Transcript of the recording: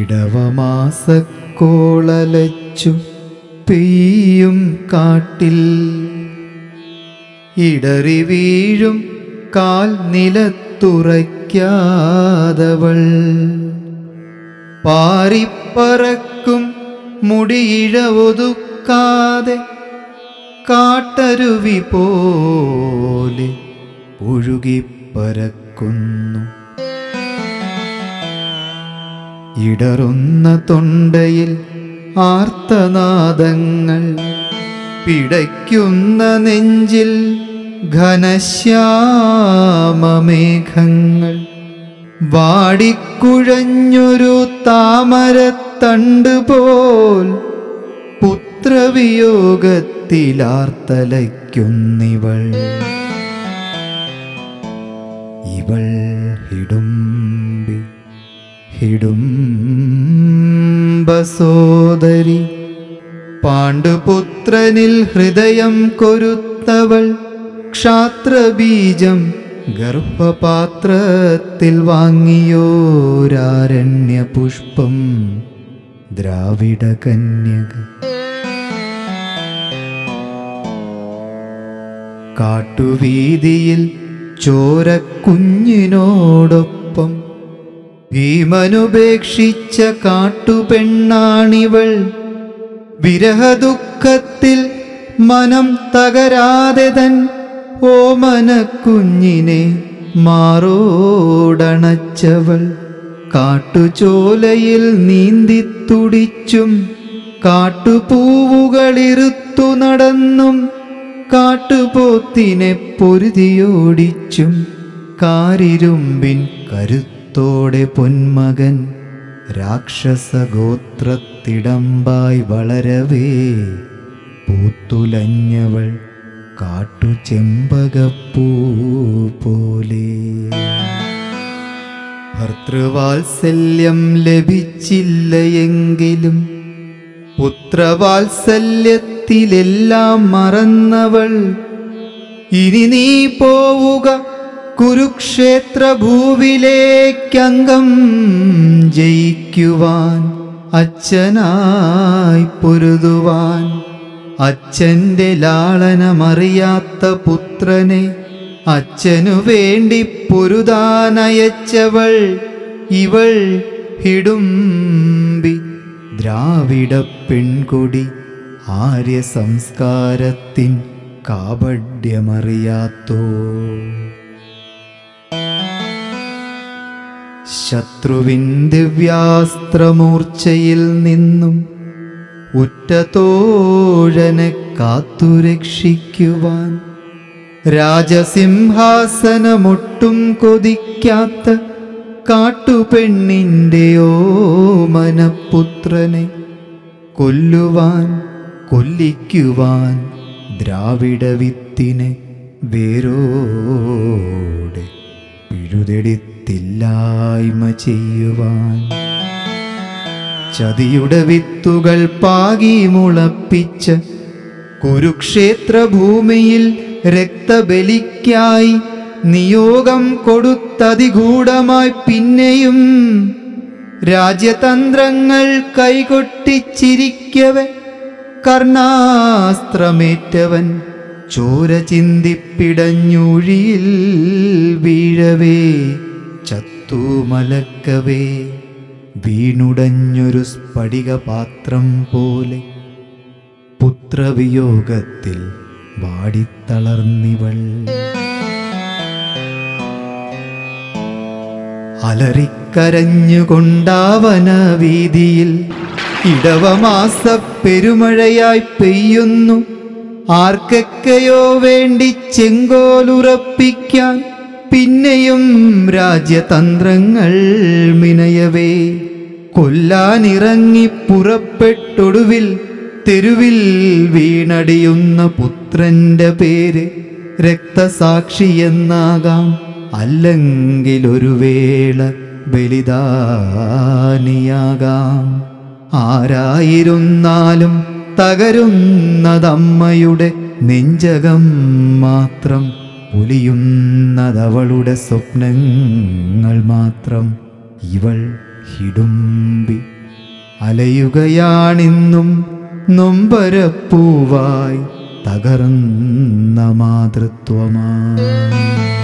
ഇടവമാസക്കോളലച്ചു പെയ്യും കാട്ടിൽ ഇടറി വീഴും കാൽ നിലത്തുറയ്ക്കാതവൾ പാറിപ്പറക്കും മുടിയിഴ ഒതുക്കാതെ കാട്ടരുവി പോലെ ഒഴുകിപ്പരക്കുന്നു ഇടറുന്ന തൊണ്ടയിൽ ആർത്തനാദങ്ങൾ പിടയ്ക്കുന്ന നെഞ്ചിൽ ഘനശ്യാമമേഘങ്ങൾ വാടിക്കുഴഞ്ഞൊരു താമരത്തണ്ട് പോൽ പുത്രവിയോഗത്തിലാർത്തലയ്ക്കുന്നിവൾ ഇവൾ ഹിടുംബി ഹിടുംബസോദരി പാണ്ഡുപുത്രനിൽ ഹൃദയം കൊരുത്തവൾ ക്ഷാത്രബീജം ഗർഭപാത്രത്തിൽ വാങ്ങിയോരാരണ്യ പുഷ്പം ദ്രാവിഡ കന്യക കാട്ടുവീതിയിൽ ചോരക്കുഞ്ഞിനോടൊപ്പം ഭീമനുപേക്ഷിച്ച കാട്ടുപെണ്ണാണിവൾ വിരഹദുഃഖത്തിൽ മനം തകരാതെ തൻ ഓമനക്കുഞ്ഞിനെ മാറോടണച്ചവൾ കാട്ടുചോലയിൽ നീന്തിത്തുടിച്ചും കാട്ടുപൂവുകളിറുത്തു നടന്നും കാട്ടുപോത്തിനെ പൊരുതിയോടിച്ചും കാരിരുമ്പിൻ കരുത്തോടെ പൊന്മകൻ രാക്ഷസഗോത്രത്തിടമ്പായി വളരവേ പൂത്തുലഞ്ഞവൾ കാട്ടുചെമ്പകപ്പൂ പോലെ ഭർത്തൃവാത്സല്യം ലഭിച്ചില്ലയെങ്കിലും പുത്രവാത്സല്യത്തിലെല്ലാം മറന്നവൾ ഇനി നീ പോവുക കുരുക്ഷേത്ര ഭൂവിലേക്കംഗം ജയിക്കുവാൻ അച്ഛനായി പൊരുതുവാൻ അച്ഛൻ്റെ ലാളനമറിയാത്ത പുത്രനെ അച്ഛനു വേണ്ടി പൊരുതാനയച്ചവൾ ഇവൾ ഹിടുംബി ദ്രാവിഡ പെൺകൊടി ആര്യ സംസ്കാരത്തിൻ കാപഡ്യമറിയാത്തോ ശത്രുവിൻ ദിവ്യാസ്ത്രമൂർച്ചയിൽ നിന്നും ഉറ്റതോഴനെ കാത്തുരക്ഷിക്കുവാൻ രാജസിംഹാസനമൊട്ടും കൊതിക്കാത്ത കാട്ടുപെണ്ണിൻ്റെ ഓമനപുത്രനെ കൊല്ലുവാൻ കൊല്ലിക്കുവാൻ ദ്രാവിഡ വിത്തിനെ വേരോടെ പിഴുതെടുത്തില്ലായ്മ ചെയ്യുവാൻ ചതിയുടെ വിത്തുകൾ പാകി മുളപ്പിച്ച കുരുക്ഷേത്ര ഭൂമിയിൽ രക്തബലിക്കായി നിയോഗം കൊടുത്തതിഗൂഢമായി പിന്നെയും രാജ്യതന്ത്രങ്ങൾ കൈകൊട്ടിച്ചിരിക്കവെ കർണാസ്ത്രമേറ്റവൻ ചോര ചിന്തിപ്പിടഞ്ഞൂഴിയിൽ വീഴവേ ചത്തുമലക്കവേ വീണുടഞ്ഞൊരു സ്ഫടികപാത്രം പോലെ പുത്രവിയോഗത്തിൽ വാടിത്തളർന്നിവൾ അലറിക്കരഞ്ഞുകൊണ്ടാവന വീതിയിൽ ഇടവമാസ പെരുമഴയായി പെയ്യുന്നു ആർക്കൊക്കെയോ വേണ്ടി ചെങ്കോലുറപ്പിക്കാൻ പിന്നെയും രാജ്യതന്ത്രങ്ങൾ മിനയവേ കൊല്ലാനിറങ്ങി പുറപ്പെട്ടൊടുവിൽ തെരുവിൽ വീണടിയുന്ന പുത്രന്റെ പേര് രക്തസാക്ഷിയെന്നാകാം അല്ലെങ്കിൽ ഒരു വേള ബലിദാനിയാകാം ആരായിരുന്നാലും തകരുന്നതമ്മയുടെ നെഞ്ചകം മാത്രം പൊലിയുന്നതവളുടെ സ്വപ്നങ്ങൾ മാത്രം ഇവൾ ഹിടുമ്പി അലയുകയാണിന്നും നൊമ്പരപ്പൂവായി തകർന്ന മാതൃത്വമായി